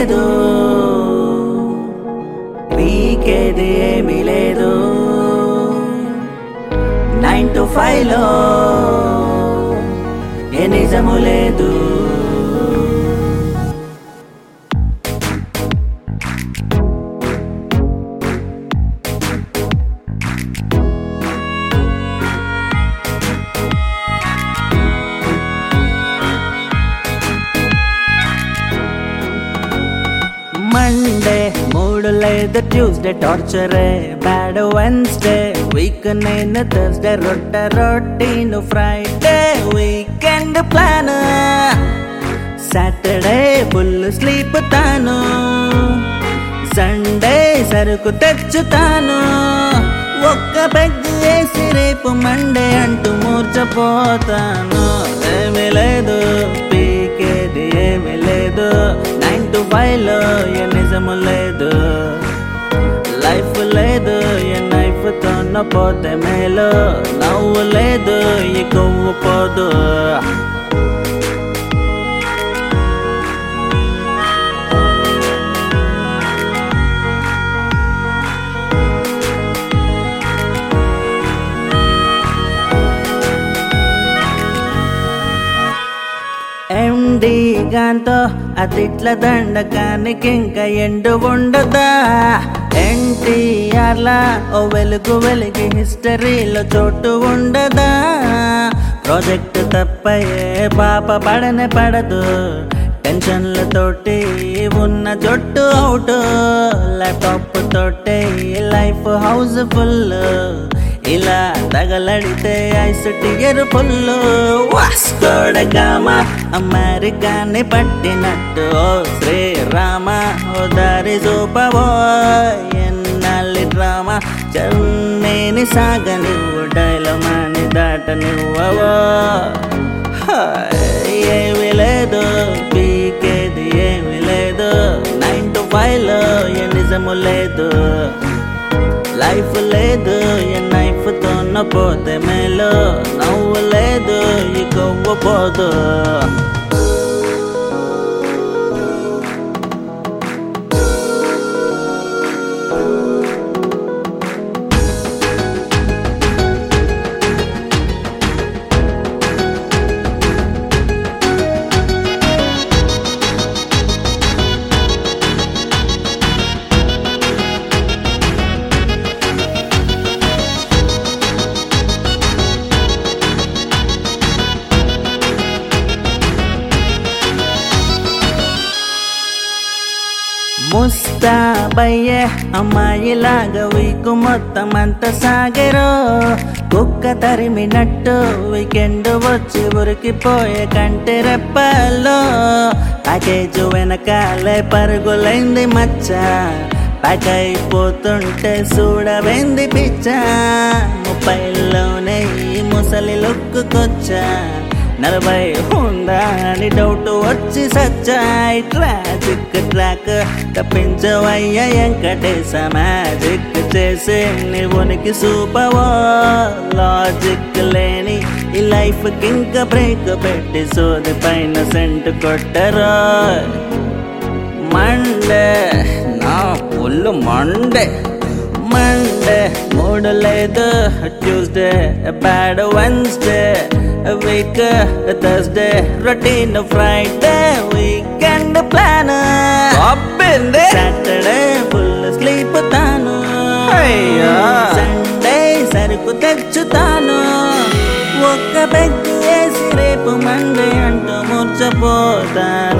లేదు పీకేది ఏమీ లేదు నైన్ టు ఫైవ్ లో ఏ నిజము లేదు మండే మూడు లేదు ట్యూస్డే టార్చరే బ్యాడ్ వెన్స్డే వీక్ నేను థర్స్డే రొట్ట routine Friday weekend plan Saturday full sleep తాను సండే సరుకు తెచ్చుతాను ఒక్క పెగ్ వేసి రేపు మండే అంటూ మూర్చపోతాను ఏమీ లేదు పీకేది ఏమీ లేదు నైన్ టు ఫైవ్ లో ఏ నిజము లేదు లైఫ్ లేదు ఏ నైఫ్ తో పోతే మేలు నవ్వు లేదు ఈ కొవ్వు పోదు ఎండి గాంతో అతిట్ల దండకానికి ఇంకా ఎండు ఉండదా ఎన్టీఆర్లా ఓ వెలుగు వెలిగి హిస్టరీలో చోటు ఉండదా ప్రాజెక్ట్ తప్పయే పాప పడనే పడదు టెన్షన్లతోటి ఉన్న జొట్టు అవుట్ ల్యాప్టాప్ తోటి లైఫ్ హౌస్ ఫుల్ ఇలా తగలడితే ఐస్ టియర్ ఫుల్ వాస్కోడగామ అమెరికాని పట్టినట్టు ఓ శ్రీరామ ఓ దారి చూపవో ఎన్నాళ్ళి డ్రామా చన్నేని సాగనివ్వు డైలమాని దాటనివ్వవో హాయ్, ఏమీ లేదు పీకేది ఏమీ లేదు నైన్ టు ఫైవ్ లో ఏ నిజము లేదు లైఫ్ లేదు ఏ నైఫ్ తో పోతే మేలు నవ్వు లేదు ఈ కొవ్వు పోదు ముస్తాబయ్యే అమ్మాయిలాగా వీకు మొత్తం అంత సాగరో కుక్క తరిమినట్టు వీకెండ్ వచ్చి ఉరికిపోయే కంటి రెప్పల్లో ప్యాకేజ్ వెనకాలే పరుగులైంది మచ్చ ప్యాక్ అయిపోతుంటే చూడవేంది పిచ్చ ముప్పైలోనే ఈ ముసలి లుక్కుకొచ్చా నలభై ఉందా అని డౌట్ వచ్చి సచ్చాయి ట్రాజిక్ ట్రాక్ తప్పించవయ్య వెంకటేశ మ్యాజిక్ చేసే నీవునికి సూపవో లాజిక్ లేని ఈ లైఫ్ కింక బ్రేక్ పెట్టి సోది పైన సెంట్ కొట్టరా మండే నా పుల్లు మండే మండే మూడు లేదు Tuesday bad Wednesday week Thursday routine Friday weekend plan అబ్బింది సాటర్డే ఫుల్ స్లీప్ తాను అయ్యో. సండే సరుకు తెచ్చుతాను ఒక్క పెగ్ వేసి రేపు మండే అంటూ మూర్చపోతాను